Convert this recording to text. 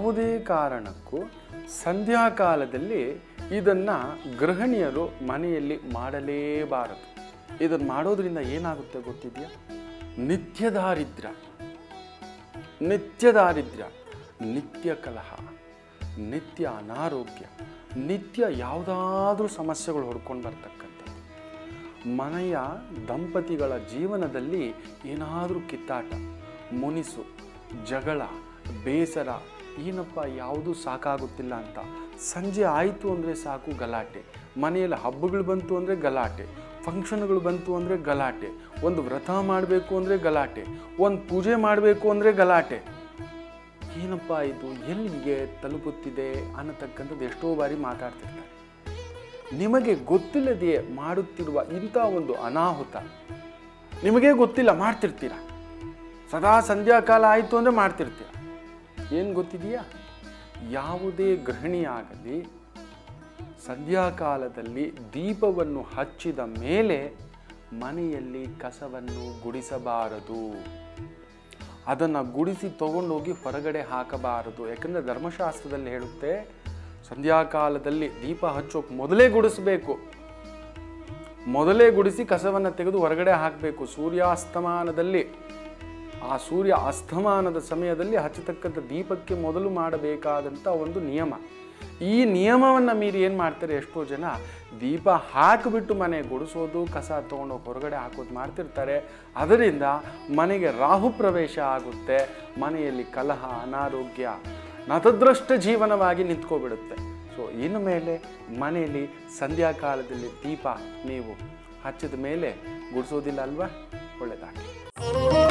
ಯಾವುದೇ ಕಾರಣಕ್ಕೂ ಸಂಧ್ಯಾಕಾಲದಲ್ಲಿ ಇದನ್ನು ಗೃಹಿಣಿಯರು ಮನೆಯಲ್ಲಿ ಮಾಡಲೇಬಾರದು ಇದನ್ನು ಮಾಡೋದ್ರಿಂದ ಏನಾಗುತ್ತೆ ಗೊತ್ತಿದೆಯಾ ನಿತ್ಯ ದಾರಿದ್ರ್ಯ ನಿತ್ಯ ದಾರಿದ್ರ್ಯ ನಿತ್ಯ ಕಲಹ ನಿತ್ಯ ಅನಾರೋಗ್ಯ ನಿತ್ಯ ಯಾವುದಾದ್ರೂ ಸಮಸ್ಯೆಗಳು ಹೊಡ್ಕೊಂಡು ಬರ್ತಕ್ಕಂಥದ್ದು ಮನೆಯ ದಂಪತಿಗಳ ಜೀವನದಲ್ಲಿ ಏನಾದರೂ ಕಿತ್ತಾಟ ಮುನಿಸು ಜಗಳ ಬೇಸರ ಏನಪ್ಪ ಯಾವುದೂ ಸಾಕಾಗುತ್ತಿಲ್ಲ ಅಂತ ಸಂಜೆ ಆಯಿತು ಅಂದರೆ ಸಾಕು ಗಲಾಟೆ ಮನೆಯಲ್ಲಿ ಹಬ್ಬಗಳು ಬಂತು ಅಂದರೆ ಗಲಾಟೆ ಫಂಕ್ಷನ್ಗಳು ಬಂತು ಅಂದರೆ ಗಲಾಟೆ ಒಂದು ವ್ರತ ಮಾಡಬೇಕು ಅಂದರೆ ಗಲಾಟೆ ಒಂದು ಪೂಜೆ ಮಾಡಬೇಕು ಅಂದರೆ ಗಲಾಟೆ ಏನಪ್ಪ ಇದು ಎಲ್ಲಿಗೆ ತಲುಪುತ್ತಿದೆ ಅನ್ನತಕ್ಕಂಥದ್ದು ಎಷ್ಟೋ ಬಾರಿ ಮಾತಾಡ್ತಿರ್ತಾರೆ ನಿಮಗೆ ಗೊತ್ತಿಲ್ಲದೆಯೇ ಮಾಡುತ್ತಿರುವ ಇಂಥ ಒಂದು ಅನಾಹುತ ನಿಮಗೇ ಗೊತ್ತಿಲ್ಲ ಮಾಡ್ತಿರ್ತೀರ ಸದಾ ಸಂಧ್ಯಾಕಾಲ ಆಯಿತು ಅಂದರೆ ಮಾಡ್ತಿರ್ತೀರ ಏನು ಗೊತ್ತಿದೆಯಾ ಯಾವುದೇ ಗೃಹಿಣಿಯಾಗಲಿ ಸಂಧ್ಯಾಕಾಲದಲ್ಲಿ ದೀಪವನ್ನು ಹಚ್ಚಿದ ಮೇಲೆ ಮನೆಯಲ್ಲಿ ಕಸವನ್ನು ಗುಡಿಸಬಾರದು ಅದನ್ನು ಗುಡಿಸಿ ತಗೊಂಡೋಗಿ ಹೊರಗಡೆ ಹಾಕಬಾರದು ಯಾಕಂದರೆ ಧರ್ಮಶಾಸ್ತ್ರದಲ್ಲಿ ಹೇಳುತ್ತೆ ಸಂಧ್ಯಾಕಾಲದಲ್ಲಿ ದೀಪ ಹಚ್ಚೋಕೆ ಮೊದಲೇ ಗುಡಿಸಬೇಕು ಮೊದಲೇ ಗುಡಿಸಿ ಕಸವನ್ನು ತೆಗೆದು ಹೊರಗಡೆ ಹಾಕಬೇಕು ಸೂರ್ಯಾಸ್ತಮಾನದಲ್ಲಿ ಆ ಸೂರ್ಯ ಅಸ್ತಮಾನದ ಸಮಯದಲ್ಲಿ ಹಚ್ಚತಕ್ಕಂಥ ದೀಪಕ್ಕೆ ಮೊದಲು ಮಾಡಬೇಕಾದಂಥ ಒಂದು ನಿಯಮ ಈ ನಿಯಮವನ್ನು ಮೀರಿ ಏನು ಮಾಡ್ತಾರೆ ಎಷ್ಟೋ ಜನ ದೀಪ ಹಾಕಿಬಿಟ್ಟು ಮನೆ ಗುಡಿಸೋದು ಕಸ ತೊಗೊಂಡೋಗಿ ಹೊರಗಡೆ ಹಾಕೋದು ಮಾಡ್ತಿರ್ತಾರೆ ಅದರಿಂದ ಮನೆಗೆ ರಾಹು ಪ್ರವೇಶ ಆಗುತ್ತೆ ಮನೆಯಲ್ಲಿ ಕಲಹ ಅನಾರೋಗ್ಯ ನತದೃಷ್ಟ ಜೀವನವಾಗಿ ನಿಂತ್ಕೊಬಿಡುತ್ತೆ ಸೊ ಇನ್ನು ಮೇಲೆ ಮನೆಯಲ್ಲಿ ಸಂಧ್ಯಾಕಾಲದಲ್ಲಿ ದೀಪ ನೀವು ಹಚ್ಚಿದ ಮೇಲೆ ಗುಡಿಸೋದಿಲ್ಲ ಅಲ್ವಾ ಒಳ್ಳೆಯದಾಗಲಿ